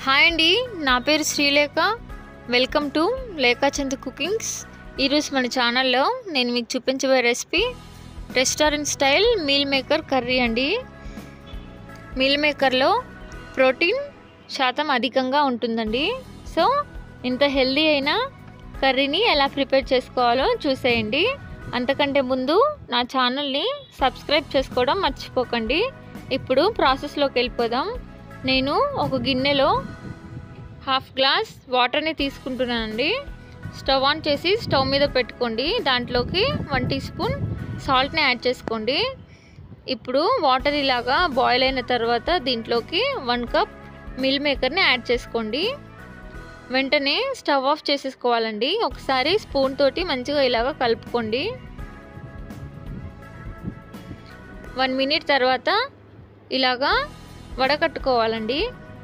hi అండి నా పేరు Srilekha welcome to Lekhachand cookings ఈరోజు మన ఛానల్లో నేను మీకు చూపించబోయే recipe restaurant style meal maker curry అండి మీల్ మేకర్లో ప్రోటీన్ శాతం అధికంగా ఉంటుందండి సో ఇంత హెల్దీ అయిన కర్రీని ఎలా ప్రిపేర్ చేసుకోవాలో చూసేయండి అంతకంటే ముందు నా ఛానల్ని సబ్స్క్రైబ్ చేసుకోవడం మర్చిపోకండి ఇప్పుడు ప్రాసెస్లోకి వెళ్ళిపోదాం నేను ఒక గిన్నెలో హాఫ్ గ్లాస్ వాటర్ని తీసుకుంటున్నానండి స్టవ్ ఆన్ చేసి స్టవ్ మీద పెట్టుకోండి దాంట్లోకి వన్ టీ స్పూన్ సాల్ట్ని యాడ్ చేసుకోండి ఇప్పుడు వాటర్ ఇలాగా బాయిల్ అయిన తర్వాత దీంట్లోకి వన్ కప్ మిల్ మేకర్ని యాడ్ చేసుకోండి వెంటనే స్టవ్ ఆఫ్ చేసేసుకోవాలండి ఒకసారి స్పూన్ తోటి మంచిగా ఇలాగ కలుపుకోండి వన్ మినిట్ తర్వాత ఇలాగా వడకట్టుకోవాలండి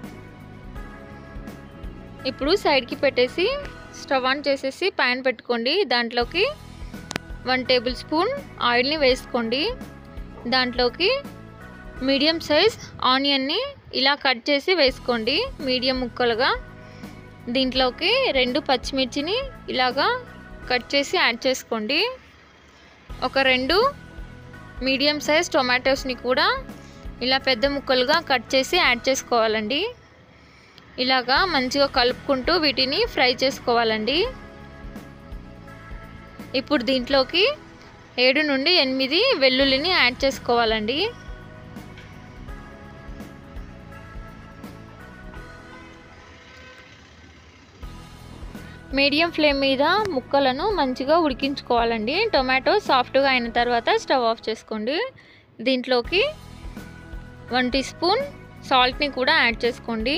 ఇప్పుడు సైడ్కి పెట్టేసి స్టవ్ ఆన్ చేసేసి ప్యాన్ పెట్టుకోండి దాంట్లోకి వన్ టేబుల్ స్పూన్ ఆయిల్ని వేసుకోండి దాంట్లోకి మీడియం సైజ్ ఆనియన్ని ఇలా కట్ చేసి వేసుకోండి మీడియం ముక్కలుగా దీంట్లోకి రెండు పచ్చిమిర్చిని ఇలాగా కట్ చేసి యాడ్ చేసుకోండి ఒక రెండు మీడియం సైజ్ టొమాటోస్ని కూడా ఇలా పెద్ద ముక్కలుగా కట్ చేసి యాడ్ చేసుకోవాలండి ఇలాగా మంచిగా కలుపుకుంటూ వీటిని ఫ్రై చేసుకోవాలండి ఇప్పుడు దీంట్లోకి ఏడు నుండి ఎనిమిది వెల్లుల్లిని యాడ్ చేసుకోవాలండి మీడియం ఫ్లేమ్ మీద ముక్కలను మంచిగా ఉడికించుకోవాలండి టొమాటో సాఫ్ట్గా అయిన తర్వాత స్టవ్ ఆఫ్ చేసుకోండి దీంట్లోకి వన్ టీ స్పూన్ సాల్ట్ని కూడా యాడ్ చేసుకోండి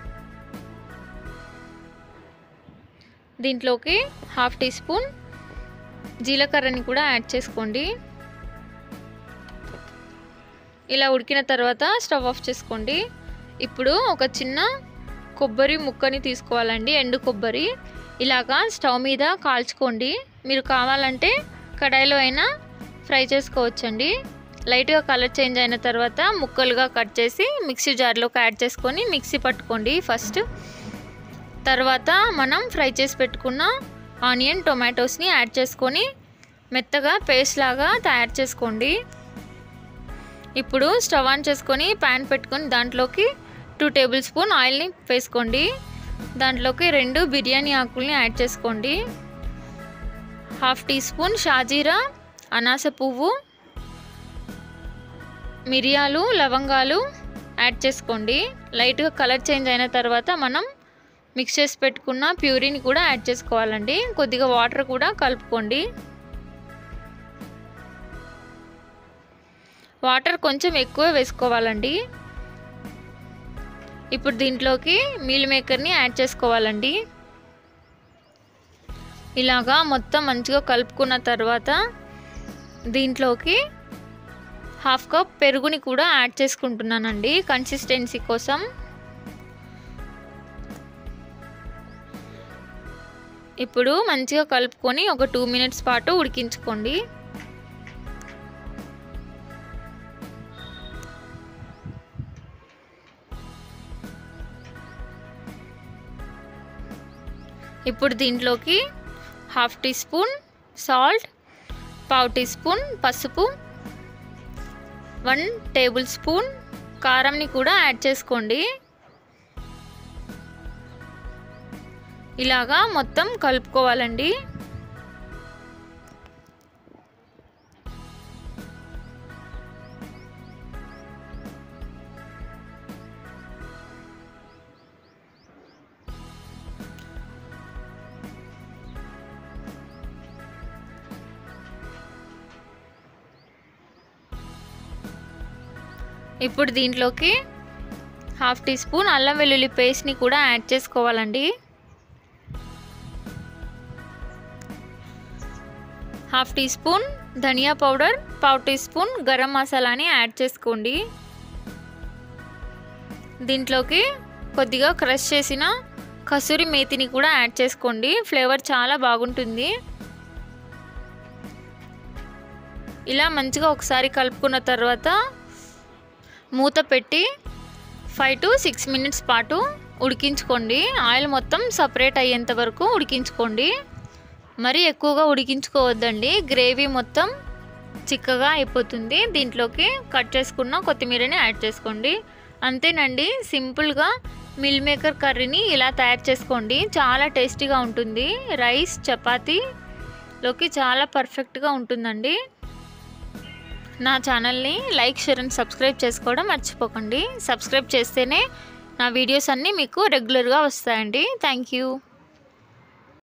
దీంట్లోకి హాఫ్ టీ స్పూన్ జీలకర్రని కూడా యాడ్ చేసుకోండి ఇలా ఉడికిన తర్వాత స్టవ్ ఆఫ్ చేసుకోండి ఇప్పుడు ఒక చిన్న కొబ్బరి ముక్కని తీసుకోవాలండి ఎండు కొబ్బరి ఇలాగా స్టవ్ మీద కాల్చుకోండి మీరు కావాలంటే కడాయిలో అయినా ఫ్రై చేసుకోవచ్చండి లైట్గా కలర్ చేంజ్ అయిన తర్వాత ముక్కలుగా కట్ చేసి మిక్సీ జార్లోకి యాడ్ చేసుకొని మిక్సీ పట్టుకోండి ఫస్ట్ తర్వాత మనం ఫ్రై చేసి పెట్టుకున్న ఆనియన్ టొమాటోస్ని యాడ్ చేసుకొని మెత్తగా పేస్ట్ లాగా తయారు చేసుకోండి ఇప్పుడు స్టవ్ ఆన్ చేసుకొని ప్యాన్ పెట్టుకొని దాంట్లోకి టూ టేబుల్ స్పూన్ ఆయిల్ని వేసుకోండి దాంట్లోకి రెండు బిర్యానీ ఆకుల్ని యాడ్ చేసుకోండి హాఫ్ టీ స్పూన్ షాజీరా అనాస పువ్వు మిరియాలు లవంగాలు యాడ్ చేసుకోండి లైట్గా కలర్ చేంజ్ అయిన తర్వాత మనం మిక్స్ చేసి పెట్టుకున్న ప్యూరీని కూడా యాడ్ చేసుకోవాలండి కొద్దిగా వాటర్ కూడా కలుపుకోండి వాటర్ కొంచెం ఎక్కువ వేసుకోవాలండి ఇప్పుడు దీంట్లోకి మీల్ మేకర్ని యాడ్ చేసుకోవాలండి ఇలాగా మొత్తం మంచిగా కలుపుకున్న తర్వాత దీంట్లోకి హాఫ్ కప్ పెరుగుని కూడా యాడ్ చేసుకుంటున్నానండి కన్సిస్టెన్సీ కోసం ఇప్పుడు మంచిగా కలుపుకొని ఒక టూ మినిట్స్ పాటు ఉడికించుకోండి ఇప్పుడు దీంట్లోకి హాఫ్ టీ స్పూన్ సాల్ట్ పావు టీ స్పూన్ పసుపు వన్ టేబుల్ స్పూన్ కారంని కూడా యాడ్ చేసుకోండి ఇలాగా మొత్తం కలుపుకోవాలండి ఇప్పుడు దీంట్లోకి హాఫ్ టీ స్పూన్ అల్లం వెల్లుల్లి పేస్ట్ని కూడా యాడ్ చేసుకోవాలండి హాఫ్ టీ స్పూన్ ధనియా పౌడర్ పావు టీ స్పూన్ గరం మసాలాని యాడ్ చేసుకోండి దీంట్లోకి కొద్దిగా క్రష్ చేసిన కసూరి మేతిని కూడా యాడ్ చేసుకోండి ఫ్లేవర్ చాలా బాగుంటుంది ఇలా మంచిగా ఒకసారి కలుపుకున్న తర్వాత మూత పెట్టి ఫైవ్ టు సిక్స్ మినిట్స్ పాటు ఉడికించుకోండి ఆయిల్ మొత్తం సపరేట్ అయ్యేంత వరకు ఉడికించుకోండి మరి ఎక్కువగా ఉడికించుకోవద్దండి గ్రేవీ మొత్తం చిక్కగా అయిపోతుంది దీంట్లోకి కట్ చేసుకున్న కొత్తిమీరని యాడ్ చేసుకోండి అంతేనండి సింపుల్గా మిల్ మేకర్ కర్రీని ఇలా తయారు చేసుకోండి చాలా టేస్టీగా ఉంటుంది రైస్ చపాతీలోకి చాలా పర్ఫెక్ట్గా ఉంటుందండి నా ఛానల్ని లైక్ షేర్ అండ్ సబ్స్క్రైబ్ చేసుకోవడం మర్చిపోకండి సబ్స్క్రైబ్ చేస్తేనే నా వీడియోస్ అన్నీ మీకు రెగ్యులర్గా వస్తాయండి థ్యాంక్ యూ